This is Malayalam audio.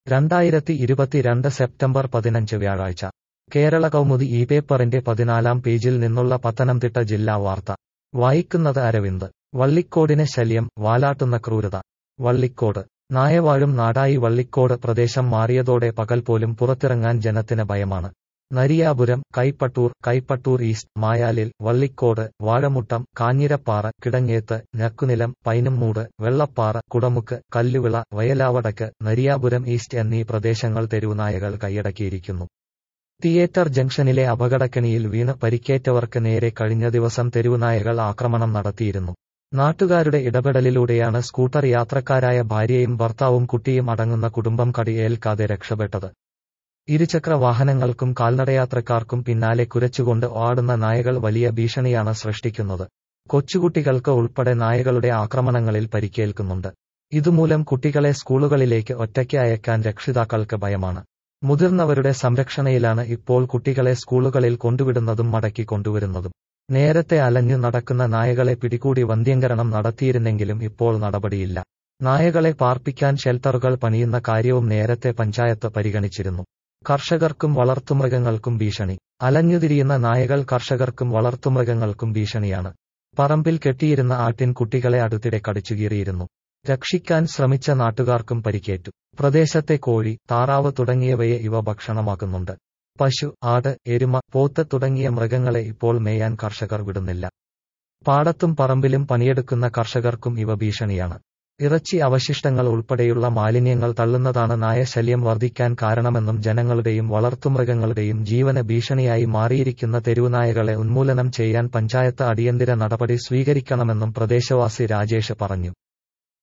രണ്ടായിരത്തി ഇരുപത്തിരണ്ട് സെപ്റ്റംബർ പതിനഞ്ച് വ്യാഴാഴ്ച കേരള കൗമുദി ഈ പേപ്പറിന്റെ പതിനാലാം പേജിൽ നിന്നുള്ള പത്തനംതിട്ട ജില്ലാ വാർത്ത വായിക്കുന്നത് അരവിന്ദ് വള്ളിക്കോടിന് ശല്യം വാലാട്ടുന്ന ക്രൂരത വള്ളിക്കോട് നായവാഴും നാടായി വള്ളിക്കോട് പ്രദേശം മാറിയതോടെ പകൽ പോലും പുറത്തിറങ്ങാൻ ജനത്തിന് ഭയമാണ് നരിയാപുരം കൈപ്പട്ടൂർ കൈപ്പട്ടൂർ ഈസ്റ്റ് മായാലിൽ വള്ളിക്കോട് വാഴമുട്ടം കാഞ്ഞിരപ്പാറ കിടങ്ങേത്ത് ഞക്കുനിലം പൈനുംമൂട് വെള്ളപ്പാറ കുടമുക്ക് കല്ലുവിള വയലാവടക്ക് നരിയാപുരം ഈസ്റ്റ് എന്നീ പ്രദേശങ്ങൾ തെരുവുനായകൾ കൈയടക്കിയിരിക്കുന്നു തിയേറ്റർ ജംഗ്ഷനിലെ അപകടക്കണിയിൽ വീണ് പരിക്കേറ്റവർക്ക് നേരെ കഴിഞ്ഞ ദിവസം തെരുവുനായകൾ ആക്രമണം നടത്തിയിരുന്നു നാട്ടുകാരുടെ ഇടപെടലിലൂടെയാണ് സ്കൂട്ടർ യാത്രക്കാരായ ഭാര്യയും ഭർത്താവും കുട്ടിയും അടങ്ങുന്ന കുടുംബം കടിയേൽക്കാതെ രക്ഷപ്പെട്ടത് ഇരുചക്ര വാഹനങ്ങൾക്കും കാൽനടയാത്രക്കാർക്കും പിന്നാലെ കുരച്ചുകൊണ്ട് ഓടുന്ന നായകൾ വലിയ ഭീഷണിയാണ് സൃഷ്ടിക്കുന്നത് കൊച്ചുകുട്ടികൾക്ക് ഉൾപ്പെടെ നായകളുടെ ആക്രമണങ്ങളിൽ പരിക്കേൽക്കുന്നുണ്ട് ഇതുമൂലം കുട്ടികളെ സ്കൂളുകളിലേക്ക് ഒറ്റയ്ക്ക് അയക്കാൻ രക്ഷിതാക്കൾക്ക് ഭയമാണ് മുതിർന്നവരുടെ സംരക്ഷണയിലാണ് ഇപ്പോൾ കുട്ടികളെ സ്കൂളുകളിൽ കൊണ്ടുവിടുന്നതും മടക്കി കൊണ്ടുവരുന്നതും നേരത്തെ അലഞ്ഞു നടക്കുന്ന നായകളെ പിടികൂടി വന്ധ്യംകരണം നടത്തിയിരുന്നെങ്കിലും ഇപ്പോൾ നടപടിയില്ല നായകളെ പാർപ്പിക്കാൻ ഷെൽട്ടറുകൾ പണിയുന്ന കാര്യവും നേരത്തെ പഞ്ചായത്ത് പരിഗണിച്ചിരുന്നു കർഷകർക്കും വളർത്തുമൃഗങ്ങൾക്കും ഭീഷണി അലഞ്ഞുതിരിയുന്ന നായകൾ കർഷകർക്കും വളർത്തുമൃഗങ്ങൾക്കും ഭീഷണിയാണ് പറമ്പിൽ കെട്ടിയിരുന്ന ആട്ടിൻ കുട്ടികളെ അടുത്തിടെ കടിച്ചുകീറിയിരുന്നു രക്ഷിക്കാൻ ശ്രമിച്ച നാട്ടുകാർക്കും പരിക്കേറ്റു പ്രദേശത്തെ കോഴി താറാവ് തുടങ്ങിയവയെ ഇവ ഭക്ഷണമാക്കുന്നുണ്ട് പശു ആട് എരുമ പോത്ത് തുടങ്ങിയ മൃഗങ്ങളെ ഇപ്പോൾ മേയാൻ കർഷകർ വിടുന്നില്ല പാടത്തും പറമ്പിലും പണിയെടുക്കുന്ന കർഷകർക്കും ഇവ ഭീഷണിയാണ് ഇറച്ചി അവശിഷ്ടങ്ങൾ ഉൾപ്പെടെയുള്ള മാലിന്യങ്ങൾ തള്ളുന്നതാണ് നായശല്യം വർദ്ധിക്കാൻ കാരണമെന്നും ജനങ്ങളുടെയും വളർത്തുമൃഗങ്ങളുടെയും ജീവന ഭീഷണിയായി മാറിയിരിക്കുന്ന തെരുവുനായകളെ ഉന്മൂലനം ചെയ്യാൻ പഞ്ചായത്ത് അടിയന്തര നടപടി സ്വീകരിക്കണമെന്നും പ്രദേശവാസി രാജേഷ് പറഞ്ഞു